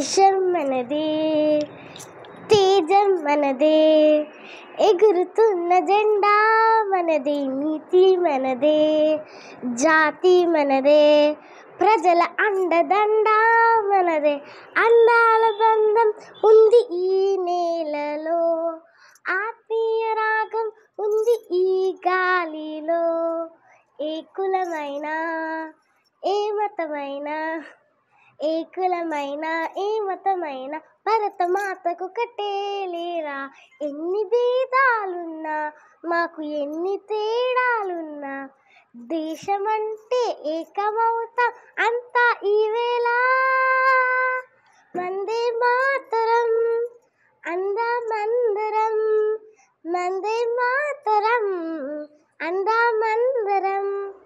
దేశం మనదే తేజం మనదే ఎగురుతున్న జెండా మనదే నీతి మనదే జాతి మనదే ప్రజల అండదండ మనదే అందాల బంధం ఉంది ఈ నేలలో ఆత్మీయ రాగం ఉంది ఈ గాలిలో ఏ కులమైనా ఏ మతమైనా ఏ కులమైన ఏ మతమైన భరత మాతకు కట్టేలేరా ఎన్ని భేదాలున్నా మాకు ఎన్ని తేడాలున్నా దేశమంటే ఏకమవుతాం అంతా ఈవేళ మందే మాతరం అందమందరం మందే మాతరం అందమందరం